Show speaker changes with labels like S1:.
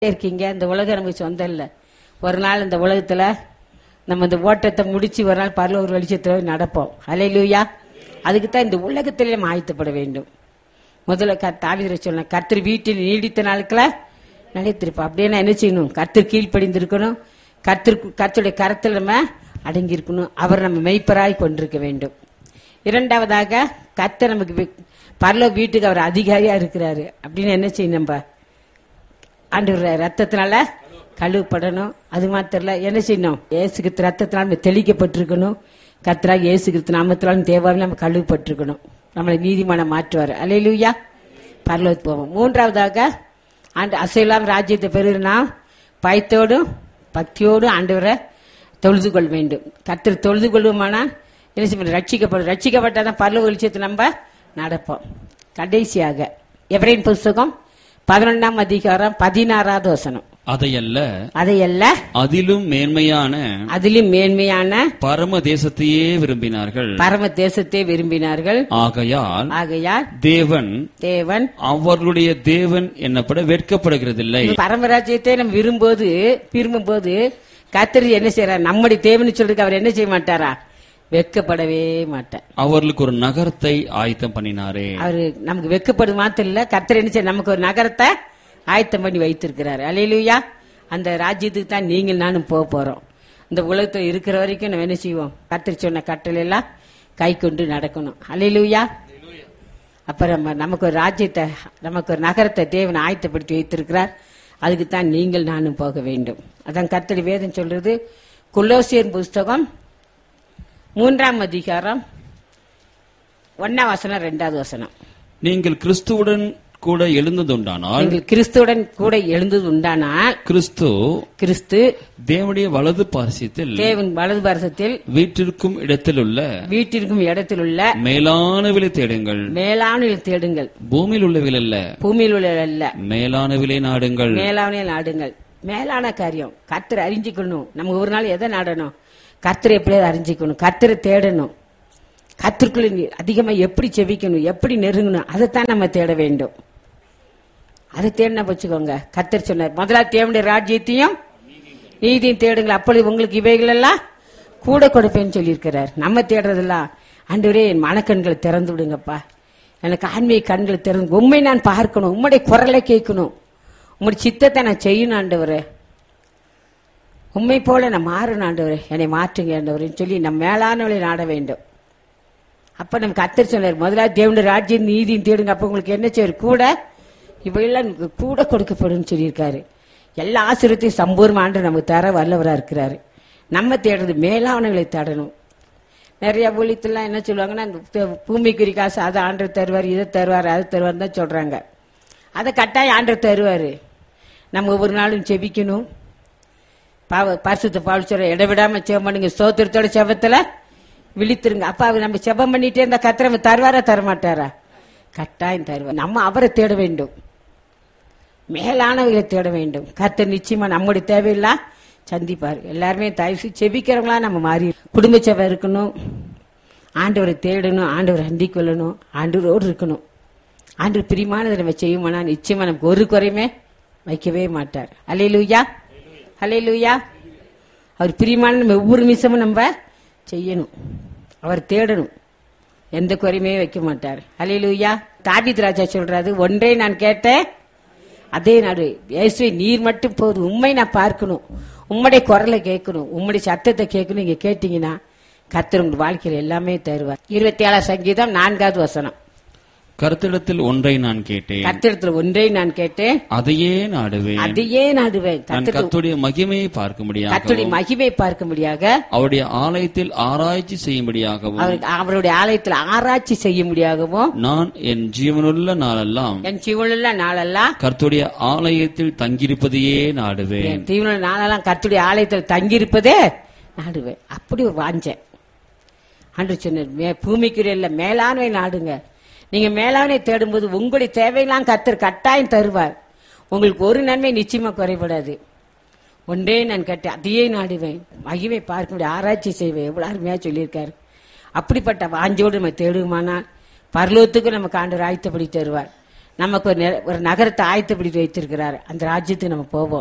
S1: இருக்கீங்க இந்த உலகம் நமக்கு சொந்தம் இல்லை ஒரு நாள் இந்த உலகத்துல நம்ம இந்த ஓட்டத்தை முடிச்சு ஒரு நாள் பரல ஒரு வெளிச்சத்துல நடப்போம் அலையிலூயா அதுக்கு தான் இந்த உலகத்திலே நம்ம ஆயத்தப்பட வேண்டும் முதல்ல க தாவிர சொன்ன கர்த்தர் வீட்டில் நீடித்த நாட்கள நிலைத்திருப்போம் அப்படியே நான் என்ன செய்யணும் கர்த்தர் கீழ்ப்படிந்திருக்கணும் கர்த்தர் கர்த்தருடைய கரத்தில் நம்ம அடங்கி இருக்கணும் அவர் நம்ம மெய்ப்பராய் கொண்டிருக்க வேண்டும் இரண்டாவதாக கர்த்தர் நமக்கு வி- பரலோக வீட்டுக்கு அவர் அதிகாரியா இருக்கிறாரு அப்படின்னு என்ன செய்யணும் நம்ம ஆண்டவர் ரத்தத்தினால கழுவப்படணும் அது மாத்திரம் இல்ல என்ன செய்யணும் ஏசுகித்து ரத்தத்தினால நம்ம தெளிக்கப்பட்டிருக்கணும் கர்த்தராக ஏசுகித்து நாமத்தினாலும் தேவாவில் நம்ம கழுவப்பட்டிருக்கணும் நம்மளை நீதிமானம் மாற்றுவார் அலையிலுயா பரலோகத்து போவோம் மூன்றாவதாக ஆண்டு அசைலாம் ராஜ்யத்தை பெறுனா பயத்தோடும் பக்தியோடும் ஆண்டவரை தொழுது கொள்ள வேண்டும் கர்த்தர் தொழுது கொள்வோமானா என்ன செய்ய ரட்சிக்கப்படும் ரட்சிக்கப்பட்டாதான் பரலோக வெளிச்சத்தை நம்ம நடப்போம் கடைசியாக எவரின் புஸ்தகம் பதினொன்றாம் அதிகாரம் பதினாறாவது வசனம்
S2: அதையல்ல
S1: அதையல்ல
S2: அதிலும் மேன்மையான
S1: அதிலும் மேன்மையான
S2: பரம தேசத்தையே விரும்பினார்கள்
S1: பரம தேசத்தை விரும்பினார்கள்
S2: ஆகையால்
S1: ஆகையால்
S2: தேவன்
S1: தேவன்
S2: அவர்களுடைய தேவன் என்னப்பட வெட்கப்படுகிறதில்லை
S1: பரமராஜ்யத்தை நம்ம விரும்போது விரும்பும்போது கத்திரி என்ன செய்யறார் நம்முடைய தேவன்னு சொல்றதுக்கு அவர் என்ன செய்ய மாட்டாரா வெட்கப்படவே மாட்டார்
S2: அவர்களுக்கு ஒரு நகரத்தை ஆயத்தம் பண்ணினாரே
S1: அவரு நமக்கு வெட்கப்படும் மாத்திரம் இல்ல கர்த்தர் என்ன செய்ய நமக்கு ஒரு நகரத்தை ஆயத்தம் பண்ணி வைத்திருக்கிறாரு அலையிலுயா அந்த ராஜ்யத்துக்கு தான் நீங்கள் நானும் போக போறோம் இந்த உலகத்துல இருக்கிற வரைக்கும் நம்ம என்ன செய்வோம் கர்த்தர் சொன்ன கட்டளை எல்லாம் கை கொண்டு நடக்கணும் அலையிலுயா அப்புறம் நம்ம- நமக்கு ஒரு ராஜ்யத்தை நமக்கு ஒரு நகரத்தை தேவன் ஆயத்தப்படுத்தி வைத்திருக்கிறார் அதுக்கு தான் நீங்கள் நானும் போக வேண்டும் அதான் கர்த்தர் வேதம் சொல்றது குலோசியர் புஸ்தகம் மூன்றாம் அதிகாரம் ஒன்னாம் வசனம் ரெண்டாவது வசனம்
S2: நீங்கள் கிறிஸ்துவுடன் கூட எழுந்ததுண்டானால்
S1: நீங்கள் கிறிஸ்துவுடன் கூட எழுந்தது உண்டானால்
S2: கிறிஸ்து
S1: கிறிஸ்து
S2: தேவனுடைய வலது பாரசியத்தில்
S1: தேவன் வலது பாரசத்தில்
S2: வீற்றிருக்கும் இடத்திலுள்ள
S1: வீட்டிற்கும் இடத்தில் உள்ள
S2: மேலானவிலை தேடுங்கள்
S1: மேலான தேடுங்கள்
S2: பூமியில் உள்ளவில் அல்ல
S1: பூமியில் உள்ள அல்ல
S2: மேலானவிலை நாடுங்கள்
S1: மேலான நாடுங்கள் மேலான காரியம் கர்த்தரை அறிஞ்சிக்கணும் நம்ம ஒரு நாள் எதை நாடணும் கர்த்தரை எப்படியாவது அறிஞ்சிக்கணும் கர்த்தரை தேடணும் கர்த்தருக்குள்ள நீ அதிகமா எப்படி செவிக்கணும் எப்படி நெருங்கணும் அதைத்தான் நம்ம தேட வேண்டும் அதை தேடினா வச்சுக்கோங்க கர்த்தர் சொன்னார் முதலா தேவனுடைய ராஜ்யத்தையும் நீதியும் தேடுங்கள் அப்பொழுது உங்களுக்கு இவைகள் எல்லாம் கூட கொடுப்பேன்னு சொல்லியிருக்கிறார் நம்ம தேடுறதெல்லாம் ஆண்டவரே என் மனக்கண்களை திறந்து விடுங்கப்பா எனக்கு ஆன்மீக கண்களை திறந்து உண்மை நான் பார்க்கணும் உம்முடைய குரலை கேட்கணும் உம்முடைய சித்தத்தை நான் செய்யணும் ஆண்டவரே உண்மை போல நான் மாறணும் ஆண்டவரே என்னை மாற்றுங்க ஆண்டவரேன்னு சொல்லி நம்ம மேலானவளை நாட வேண்டும் அப்ப நம்ம கத்தர் சொன்னார் முதலாவது தேவனுடைய ராஜ்யம் நீதியும் தேடுங்க அப்ப உங்களுக்கு என்ன செய்யும் கூட இவையெல்லாம் உங்களுக்கு கூட கொடுக்கப்படும் சொல்லியிருக்காரு எல்லா ஆசிரியத்தையும் சம்பூர்ண ஆண்டு நமக்கு தர வல்லவரா இருக்கிறாரு நம்ம தேடுறது மேலானவங்களை தேடணும் நிறைய ஊழியத்தெல்லாம் என்ன சொல்லுவாங்கன்னா இந்த பூ- பூமிக்குரிய காசு அதை ஆண்டர் தருவார் இதை தருவார் அது தருவார் தான் சொல்றாங்க அதை கட்டாயம் ஆண்டர் தருவாரு நம்ம ஒவ்வொரு நாளும் செபிக்கணும் பாவ பரிசுத்த பாவல் சொல்ற இடைவிடாம செபம் பண்ணுங்க சோத்திரத்தோட செபத்துல விழித்திருங்க அப்ப அவர் நம்ம செபம் பண்ணிட்டே இருந்தா கத்திர நம்ம தருவாரா தரமாட்டாரா கட்டாயம் தருவார் நம்ம அவரை தேட வேண்டும் மேலானவர்களை தேட வேண்டும் கர்த்தர் நிச்சயமா நம்முடைய தேவையில்லா சந்திப்பார் எல்லாருமே தயவு செய்து செபிக்கிறவங்களா நம்ம மாறி குடும்ப செபம் இருக்கணும் ஆண்டவரை தேடணும் ஆண்டவரை அண்டிக் கொள்ளணும் ஆண்டவரோடு இருக்கணும் ஆண்டு பிரியமானதை நம்ம செய்யுமானா நிச்சயமா நமக்கு ஒரு குறையுமே வைக்கவே மாட்டார் அலையிலுயா அலையிலுயா அவர் பிரியமான நம்ம ஒவ்வொரு நிமிஷமும் நம்ம செய்யணும் அவர் தேடணும் எந்த குறையுமே வைக்க மாட்டார் அலையிலுயா தாபித் ராஜா சொல்றாரு ஒன்றே நான் கேட்டேன் அதே நாடு இயேசுவை நீர் மட்டும் போதும் உண்மை நான் பார்க்கணும் உம்முடைய குரலை கேட்கணும் உம்முடைய சத்தத்தை கேட்கணும் நீங்க கேட்டீங்கன்னா கர்த்தர் உங்க வாழ்க்கையில எல்லாமே தருவார் இருபத்தி ஏழாம் சங்கீதம் நான்காவது வசனம்
S2: கருத்திடத்தில் ஒன்றை நான் கேட்டேன்
S1: கர்த்தரிடத்துல ஒன்றை நான் கேட்டேன்
S2: அதையே நாடுவேன்
S1: அதையே நாடுவேன்
S2: நான்
S1: கர்த்தர்
S2: கர்த்தருடைய மகிமையை பார்க்க முடியாது
S1: கர்த்தருடைய மகிமை பார்க்கும்படியாக
S2: அவருடைய ஆலயத்தில் ஆராய்ச்சி செய்யும்படியாகவும்
S1: அவர் அவருடைய ஆலயத்தில் ஆராய்ச்சி செய்ய முடியாகவும்
S2: நான் என் ஜீவனுள்ள நாளெல்லாம்
S1: என் சிவனுள்ள நாளெல்லாம்
S2: கர்த்தருடைய ஆலயத்தில் தங்கியிருப்பதையே நாடுவேன்
S1: என் தீவன நாளெல்லாம் கர்த்தருடைய ஆலயத்தில் தங்கியிருப்பதே நாடுவேன் அப்படி ஒரு வாஞ்சேன் அன்று சொன்னார் மே பூமிக்குரிய இல்ல மேலானவை நாடுங்க நீங்க மேலானவை தேடும்போது உங்களுடைய தேவையெல்லாம் கர்த்தர் கட்டாயம் தருவார் உங்களுக்கு ஒரு நன்மை நிச்சயமா குறைபடாது ஒன்றே நான் கேட்டேன் அதையே நாடுவேன் மகிமை பார்க்க முடியும் ஆராய்ச்சி செய்வேன் எவ்வளவு அருமையா சொல்லியிருக்காரு அப்படிப்பட்ட வாஞ்சோடு நம்ம தேடுவோமானால் பரலோகத்துக்கு நமக்கு ஆண்டு ஆயத்தப்படி தருவார் நமக்கு ஒரு நெ- ஒரு நகரத்தை ஆயத்தப்படுத்தி வைத்திருக்கிறார் அந்த ராஜ்யத்துக்கு நம்ம போவோம்